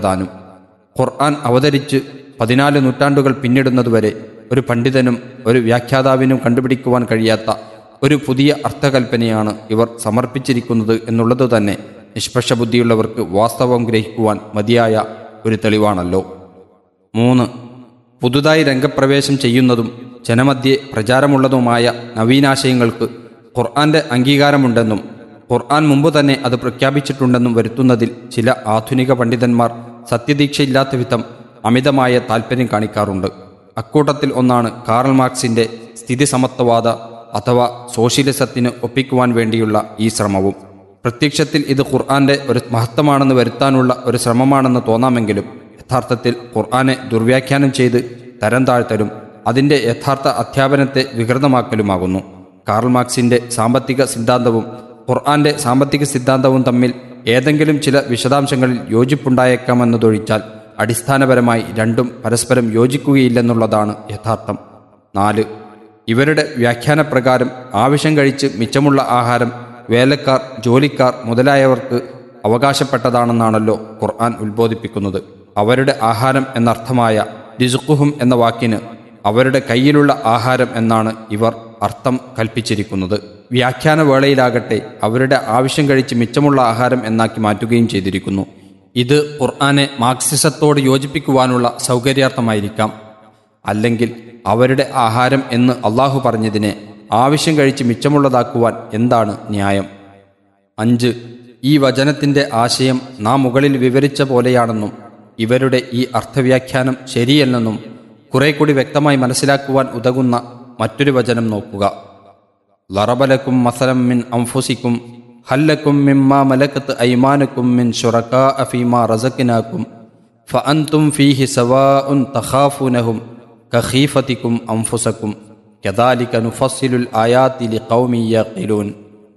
താനും ഖുർആൻ അവതരിച്ച് പതിനാല് നൂറ്റാണ്ടുകൾ പിന്നിടുന്നതുവരെ ഒരു പണ്ഡിതനും ഒരു വ്യാഖ്യാതാവിനും കണ്ടുപിടിക്കുവാൻ കഴിയാത്ത ഒരു പുതിയ അർത്ഥകൽപ്പനയാണ് ഇവർ സമർപ്പിച്ചിരിക്കുന്നത് എന്നുള്ളത് തന്നെ നിഷ്പക്ഷ ബുദ്ധിയുള്ളവർക്ക് വാസ്തവം ഗ്രഹിക്കുവാൻ മതിയായ ഒരു തെളിവാണല്ലോ മൂന്ന് പുതുതായി രംഗപ്രവേശം ചെയ്യുന്നതും ജനമധ്യേ പ്രചാരമുള്ളതുമായ നവീനാശയങ്ങൾക്ക് ഖുർആന്റെ അംഗീകാരമുണ്ടെന്നും ഖുർആൻ മുമ്പ് തന്നെ അത് പ്രഖ്യാപിച്ചിട്ടുണ്ടെന്നും വരുത്തുന്നതിൽ ചില ആധുനിക പണ്ഡിതന്മാർ സത്യദീക്ഷയില്ലാത്ത വിധം അമിതമായ താൽപ്പര്യം കാണിക്കാറുണ്ട് അക്കൂട്ടത്തിൽ ഒന്നാണ് കാറൽ മാർക്സിന്റെ സ്ഥിതിസമത്വവാദ അഥവാ സോഷ്യലിസത്തിന് ഒപ്പിക്കുവാൻ വേണ്ടിയുള്ള ഈ ശ്രമവും പ്രത്യക്ഷത്തിൽ ഇത് ഖുർആന്റെ ഒരു മഹത്വമാണെന്ന് വരുത്താനുള്ള ഒരു ശ്രമമാണെന്ന് തോന്നാമെങ്കിലും യഥാർത്ഥത്തിൽ ഖുർആനെ ദുർവ്യാഖ്യാനം ചെയ്ത് തരം താഴ്ത്തലും അതിൻ്റെ യഥാർത്ഥ അധ്യാപനത്തെ വികൃതമാക്കലുമാകുന്നു കാർൽ മാർക്സിന്റെ സാമ്പത്തിക സിദ്ധാന്തവും ഖുർആന്റെ സാമ്പത്തിക സിദ്ധാന്തവും തമ്മിൽ ഏതെങ്കിലും ചില വിശദാംശങ്ങളിൽ യോജിപ്പുണ്ടായേക്കാമെന്നതൊഴിച്ചാൽ അടിസ്ഥാനപരമായി രണ്ടും പരസ്പരം യോജിക്കുകയില്ലെന്നുള്ളതാണ് യഥാർത്ഥം നാല് ഇവരുടെ വ്യാഖ്യാനപ്രകാരം ആവശ്യം കഴിച്ച് മിച്ചമുള്ള ആഹാരം വേലക്കാർ ജോലിക്കാർ മുതലായവർക്ക് അവകാശപ്പെട്ടതാണെന്നാണല്ലോ ഖുർആൻ ഉത്ബോധിപ്പിക്കുന്നത് അവരുടെ ആഹാരം എന്നർത്ഥമായ രിസുഖുഹും എന്ന വാക്കിന് അവരുടെ കയ്യിലുള്ള ആഹാരം എന്നാണ് ഇവർ അർത്ഥം കൽപ്പിച്ചിരിക്കുന്നത് വ്യാഖ്യാന വേളയിലാകട്ടെ അവരുടെ ആവശ്യം കഴിച്ച് മിച്ചമുള്ള ആഹാരം എന്നാക്കി മാറ്റുകയും ചെയ്തിരിക്കുന്നു ഇത് ഖുർആനെ മാർക്സിസത്തോട് യോജിപ്പിക്കുവാനുള്ള സൗകര്യാർത്ഥമായിരിക്കാം അല്ലെങ്കിൽ അവരുടെ ആഹാരം എന്ന് അള്ളാഹു പറഞ്ഞതിനെ ആവശ്യം കഴിച്ച് മിച്ചമുള്ളതാക്കുവാൻ എന്താണ് ന്യായം അഞ്ച് ഈ വചനത്തിന്റെ ആശയം നാം മുകളിൽ വിവരിച്ച പോലെയാണെന്നും ഇവരുടെ ഈ അർത്ഥവ്യാഖ്യാനം ശരിയല്ലെന്നും കുറെ കൂടി വ്യക്തമായി മനസ്സിലാക്കുവാൻ ഉതകുന്ന മറ്റൊരു വചനം നോക്കുക ലറബലക്കും മസലം മിൻ അംഫുസിക്കും ഹല്ലക്കും മിമ്മ മലക്കത്ത് ഐമാനക്കും മിൻ ഷുറക്കാ അഫീമ റസക്കിനാക്കും ഫഅൻതും ഫീഹി സവാഉൻ തഖാഫുനഹും കഖീഫത്തിക്കും അംഫുസക്കും കദാലിക നുഫസ്സിലുൽ ആയാത്തി ലിഖൗമി യഖിലൂൻ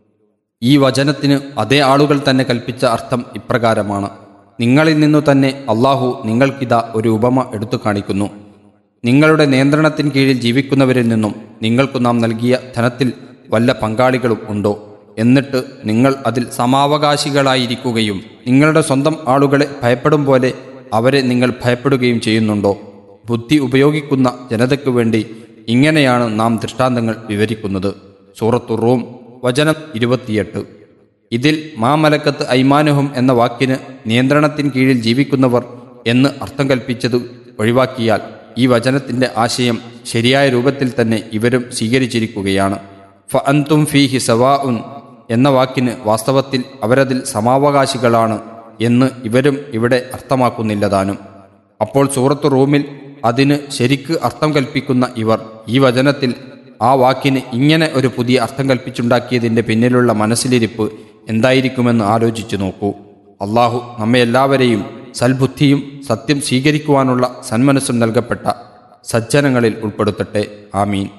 ഈ വചനത്തിന് അതേ ആളുകൾ തന്നെ കൽപ്പിച്ച അർത്ഥം ഇപ്രകാരമാണ് നിങ്ങളിൽ നിന്നു തന്നെ അള്ളാഹു നിങ്ങൾക്കിതാ ഒരു ഉപമ എടുത്തു കാണിക്കുന്നു നിങ്ങളുടെ നിയന്ത്രണത്തിന് കീഴിൽ ജീവിക്കുന്നവരിൽ നിന്നും നിങ്ങൾക്കു നാം നൽകിയ ധനത്തിൽ വല്ല പങ്കാളികളും ഉണ്ടോ എന്നിട്ട് നിങ്ങൾ അതിൽ സമാവകാശികളായിരിക്കുകയും നിങ്ങളുടെ സ്വന്തം ആളുകളെ ഭയപ്പെടും പോലെ അവരെ നിങ്ങൾ ഭയപ്പെടുകയും ചെയ്യുന്നുണ്ടോ ബുദ്ധി ഉപയോഗിക്കുന്ന ജനതയ്ക്കു വേണ്ടി ഇങ്ങനെയാണ് നാം ദൃഷ്ടാന്തങ്ങൾ വിവരിക്കുന്നത് സൂറത്തു റൂം വചനം ഇരുപത്തിയെട്ട് ഇതിൽ മാമലക്കത്ത് ഐമാനുഹും എന്ന വാക്കിന് നിയന്ത്രണത്തിന് കീഴിൽ ജീവിക്കുന്നവർ എന്ന് അർത്ഥം കൽപ്പിച്ചത് ഒഴിവാക്കിയാൽ ഈ വചനത്തിന്റെ ആശയം ശരിയായ രൂപത്തിൽ തന്നെ ഇവരും സ്വീകരിച്ചിരിക്കുകയാണ് ഫ അൻതും ഫീഹി സവാ ഉൻ എന്ന വാക്കിന് വാസ്തവത്തിൽ അവരതിൽ സമാവകാശികളാണ് എന്ന് ഇവരും ഇവിടെ അർത്ഥമാക്കുന്നില്ലതാനും അപ്പോൾ സൂറത്ത് റൂമിൽ അതിന് ശരിക്ക് അർത്ഥം കൽപ്പിക്കുന്ന ഇവർ ഈ വചനത്തിൽ ആ വാക്കിന് ഇങ്ങനെ ഒരു പുതിയ അർത്ഥം കൽപ്പിച്ചുണ്ടാക്കിയതിൻ്റെ പിന്നിലുള്ള മനസ്സിലിരിപ്പ് എന്തായിരിക്കുമെന്ന് ആലോചിച്ചു നോക്കൂ അള്ളാഹു നമ്മെ എല്ലാവരെയും സൽബുദ്ധിയും സത്യം സ്വീകരിക്കുവാനുള്ള സന്മനസ്സും നൽകപ്പെട്ട സജ്ജനങ്ങളിൽ ഉൾപ്പെടുത്തട്ടെ ആമീൻ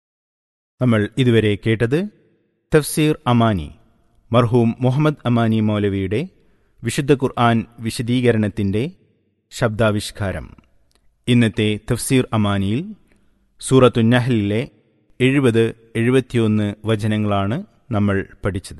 നമ്മൾ ഇതുവരെ കേട്ടത് തഫ്സീർ അമാനി മർഹൂം മുഹമ്മദ് അമാനി മൗലവിയുടെ വിശുദ്ധ ഖുർആൻ വിശദീകരണത്തിന്റെ ശബ്ദാവിഷ്കാരം ഇന്നത്തെ തഫ്സീർ അമാനിയിൽ സൂറത്തു നഹലിലെ എഴുപത് എഴുപത്തിയൊന്ന് വചനങ്ങളാണ് നമ്മൾ പഠിച്ചത്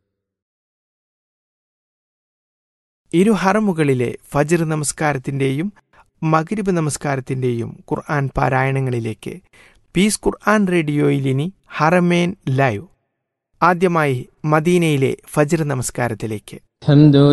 ഇരു ഹറമുകളിലെ ഫജ്ർ നമസ്കാരത്തിന്റെയും മഗ്രിബ് നമസ്കാരത്തിന്റെയും ഖുർആൻ പാരായണങ്ങളിലേക്ക് പീസ് ഖുർആൻ റേഡിയോയിൽ ഇനി ഹറമേൻ ലൈവ് ആദ്യമായി മദീനയിലെ ഫജ്ർ നമസ്കാരത്തിലേക്ക് الحمد